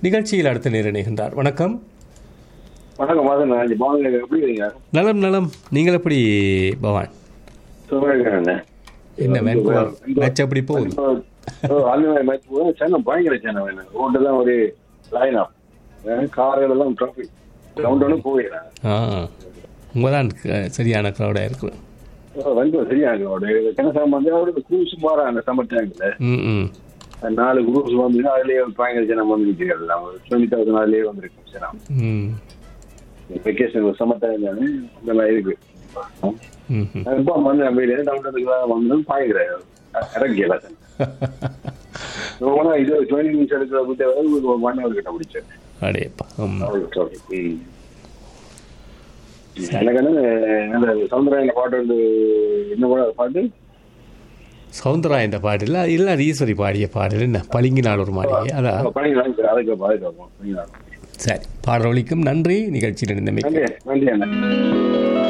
நிகழ்ச்சியில் அடுத்து நிர்ணயிக்கின்றார் வணக்கம் வணக்கம் மாதம் நான் இங்க பவன் எப்படி இருக்கீங்க நலம் நலம் நீங்கள் எப்படி பவான் சும்மா இருக்கிறேன் என்ன வேன்குவர் மேட்ச் எப்படி போகுது அந்த மேட்ச் போது சேனம் பயங்கர சேனம் வேணும் ரோட்டெல்லாம் ஒரு லைன் ஆஃப் கார்கள் எல்லாம் டிராஃபிக் ரவுண்ட் ஒன்று போயிடுறேன் ஆ உங்கள் தான் சரியான க்ரௌடாக இருக்கு வந்து சரியா இருக்கு கிணசாம வந்து அவருக்கு குரூஸ் மாற அந்த சம்மர் டைம்ல ம் ம் நாலு குரூஸ் வந்து அதுலயே பயங்கர ஜனம் வந்து நிற்கிறது டுவெண்ட்டி தௌசண்ட் அதுலயே வந்திருக்கும் ஜனம் ம் வெக்கேஷன் சம்மர் டைம் இந்த மாதிரி இருக்கு ம் ம் இப்போ வந்து நம்ம வெளியே டவுன் வந்து பாய்கிற இறங்கியல போனா இது டுவெண்ட்டி மினிட்ஸ் எடுக்கிற விட்டு ஒரு ஒன் ஹவர் கிட்ட முடிச்சேன் அடேப்பா ம் எனக்கு என்ன அந்த சவுந்தராயன பாட்டு வந்து என்ன கூட பாட்டு சவுந்தரா இந்த பாடல் இல்லை அது ஈஸ்வரி பாடிய பாடல் என்ன பளிங்கினால் ஒரு மாளிகை அதான் பணிக்கலாம் அதுக்கு பாதுகாப்போம் சரி பாடல் ஒலிக்கும் நன்றி நிகழ்ச்சியில் இருந்தமைக்கு நன்றி நன்றி அண்ணா